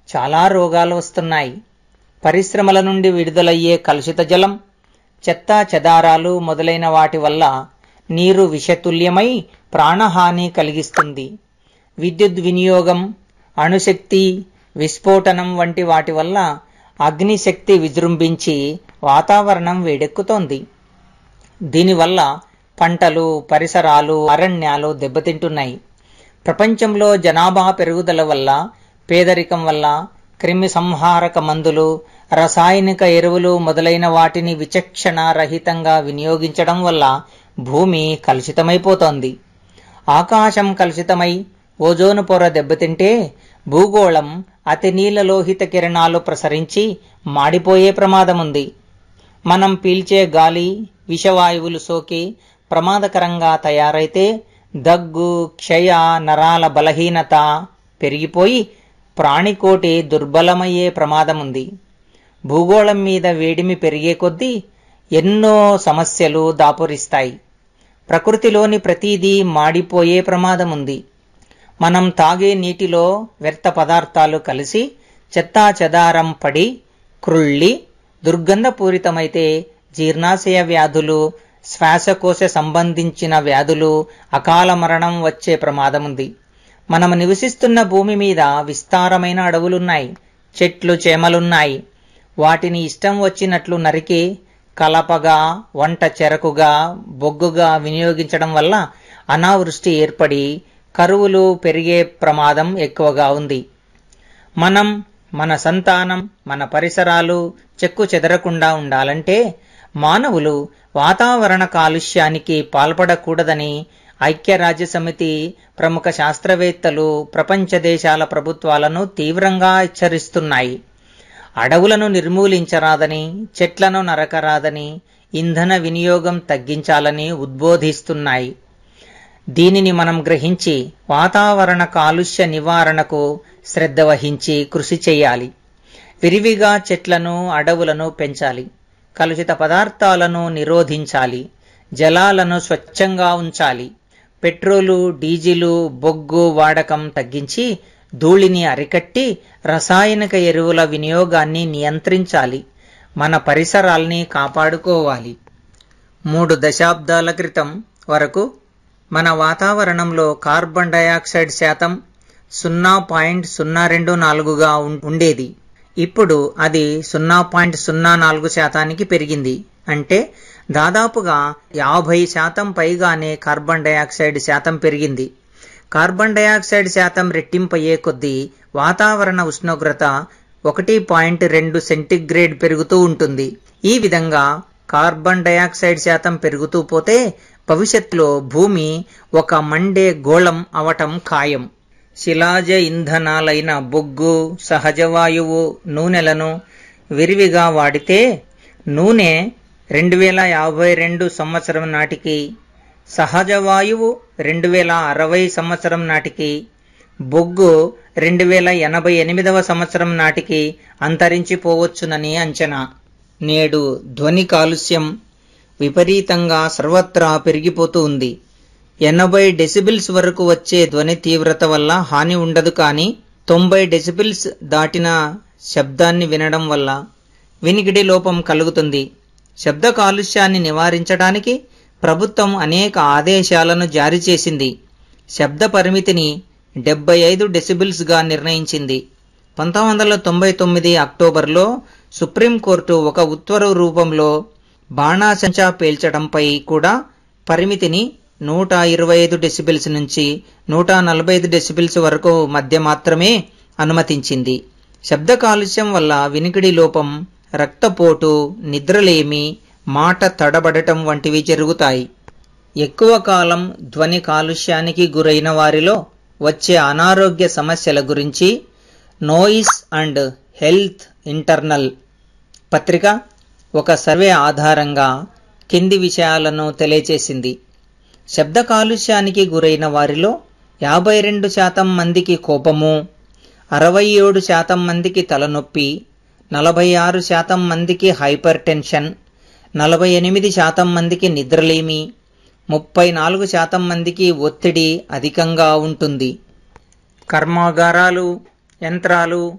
చాలా రోగాలు వస్తున్నాయి పరిశ్రమల నుండి విడుదలయ్యే కలుషిత జలం చెత్తా చెదారాలు మొదలైన వాటి వల్ల నీరు విషతుల్యమై ప్రాణహాని కలిగిస్తుంది విద్యుత్ వినియోగం అణుశక్తి విస్ఫోటనం వంటి వాటి వల్ల అగ్నిశక్తి విజృంభించి వాతావరణం వేడెక్కుతోంది దీనివల్ల పంటలు పరిసరాలు అరణ్యాలు దెబ్బతింటున్నాయి ప్రపంచంలో జనాభా పెరుగుదల వల్ల పేదరికం వల్ల క్రిమి సంహారక మందులు రసాయనిక ఎరువులు మొదలైన వాటిని విచక్షణ రహితంగా వినియోగించడం వల్ల భూమి కలుషితమైపోతోంది ఆకాశం కలుషితమై ఓజోను పొర దెబ్బతింటే భూగోళం అతి నీలలోహిత కిరణాలు ప్రసరించి మాడిపోయే ప్రమాదముంది మనం పీల్చే గాలి విషవాయువులు సోకి ప్రమాదకరంగా తయారైతే దగ్గు క్షయ నరాల బలహీనత పెరిగిపోయి ప్రాణికోటి దుర్బలమయ్యే ప్రమాదముంది భూగోళం మీద వేడిమి పెరిగే కొద్దీ ఎన్నో సమస్యలు దాపురిస్తాయి ప్రకృతిలోని ప్రతిదీ మాడిపోయే ప్రమాదముంది మనం తాగే నీటిలో వ్యర్థ పదార్థాలు కలిసి చెత్తా చెదారం పడి క్రుళ్ళి దుర్గంధపూరితమైతే జీర్ణాశయ వ్యాధులు శ్వాసకోశ సంబంధించిన వ్యాధులు అకాల మరణం వచ్చే ప్రమాదముంది మనం నివసిస్తున్న భూమి మీద విస్తారమైన అడవులున్నాయి చెట్లు చేమలున్నాయి వాటిని ఇష్టం వచ్చినట్లు నరికి కలపగా వంట చెరకుగా బొగ్గుగా వినియోగించడం వల్ల అనావృష్టి ఏర్పడి కరువులు పెరిగే ప్రమాదం ఎక్కువగా ఉంది మనం మన సంతానం మన పరిసరాలు చెక్కు చెదరకుండా ఉండాలంటే మానవులు వాతావరణ కాలుష్యానికి పాల్పడకూడదని ఐక్యరాజ్య సమితి ప్రముఖ శాస్త్రవేత్తలు ప్రపంచ దేశాల ప్రభుత్వాలను తీవ్రంగా హెచ్చరిస్తున్నాయి అడవులను నిర్మూలించరాదని చెట్లను నరకరాదని ఇంధన వినియోగం తగ్గించాలని ఉద్బోధిస్తున్నాయి దీనిని మనం గ్రహించి వాతావరణ కాలుష్య నివారణకు శ్రద్ధ వహించి కృషి చేయాలి విరివిగా చెట్లను అడవులను పెంచాలి కలుషిత పదార్థాలను నిరోధించాలి జలాలను స్వచ్ఛంగా ఉంచాలి పెట్రోలు డీజిలు బొగ్గు వాడకం తగ్గించి ధూళిని అరికట్టి రసాయనిక ఎరువుల వినియోగాన్ని నియంత్రించాలి మన పరిసరాల్ని కాపాడుకోవాలి మూడు దశాబ్దాల క్రితం వరకు మన వాతావరణంలో కార్బన్ డయాక్సైడ్ శాతం సున్నా పాయింట్ సున్నా రెండు నాలుగుగా ఉండేది ఇప్పుడు అది సున్నా పాయింట్ సున్నా నాలుగు శాతానికి పెరిగింది అంటే దాదాపుగా యాభై శాతం పైగానే కార్బన్ డయాక్సైడ్ శాతం పెరిగింది కార్బన్ డయాక్సైడ్ శాతం రెట్టింపయ్యే కొద్దీ వాతావరణ ఉష్ణోగ్రత ఒకటి పాయింట్ రెండు సెంటిగ్రేడ్ పెరుగుతూ ఉంటుంది ఈ విధంగా కార్బన్ డయాక్సైడ్ శాతం పెరుగుతూ పోతే భవిష్యత్తులో భూమి ఒక మండే గోళం అవటం ఖాయం శిలాజ ఇంధనాలైన బొగ్గు సహజవాయువు నూనెలను విరివిగా వాడితే నూనె రెండు వేల యాభై రెండు సంవత్సరం నాటికి సహజ వాయువు రెండు వేల అరవై సంవత్సరం నాటికి బొగ్గు రెండు వేల ఎనభై ఎనిమిదవ సంవత్సరం నాటికి అంతరించిపోవచ్చునని అంచనా నేడు ధ్వని కాలుష్యం విపరీతంగా సర్వత్రా పెరిగిపోతూ ఉంది ఎనభై డెసిబిల్స్ వరకు వచ్చే ధ్వని తీవ్రత వల్ల హాని ఉండదు కానీ తొంభై డెసిబిల్స్ దాటిన శబ్దాన్ని వినడం వల్ల వినికిడి లోపం కలుగుతుంది శబ్ద కాలుష్యాన్ని నివారించడానికి ప్రభుత్వం అనేక ఆదేశాలను జారీ చేసింది శబ్ద పరిమితిని డెబ్బై ఐదు డెసిబిల్స్గా నిర్ణయించింది పంతొమ్మిది వందల తొంభై తొమ్మిది అక్టోబర్లో సుప్రీంకోర్టు ఒక ఉత్తర్వు రూపంలో బాణాసంచా పేల్చడంపై కూడా పరిమితిని నూట ఇరవై ఐదు డెసిబిల్స్ నుంచి నూట నలభై ఐదు డెసిబిల్స్ వరకు మధ్య మాత్రమే అనుమతించింది శబ్ద కాలుష్యం వల్ల వినికిడి లోపం రక్తపోటు నిద్రలేమి మాట తడబడటం వంటివి జరుగుతాయి ఎక్కువ కాలం ధ్వని కాలుష్యానికి గురైన వారిలో వచ్చే అనారోగ్య సమస్యల గురించి నోయిస్ అండ్ హెల్త్ ఇంటర్నల్ పత్రిక ఒక సర్వే ఆధారంగా కింది విషయాలను తెలియచేసింది శబ్ద కాలుష్యానికి గురైన వారిలో యాభై రెండు శాతం మందికి కోపము అరవై ఏడు శాతం మందికి తలనొప్పి నలభై ఆరు శాతం మందికి హైపర్ టెన్షన్ నలభై ఎనిమిది శాతం మందికి నిద్రలేమి ముప్పై నాలుగు శాతం మందికి ఒత్తిడి అధికంగా ఉంటుంది కర్మాగారాలు యంత్రాలు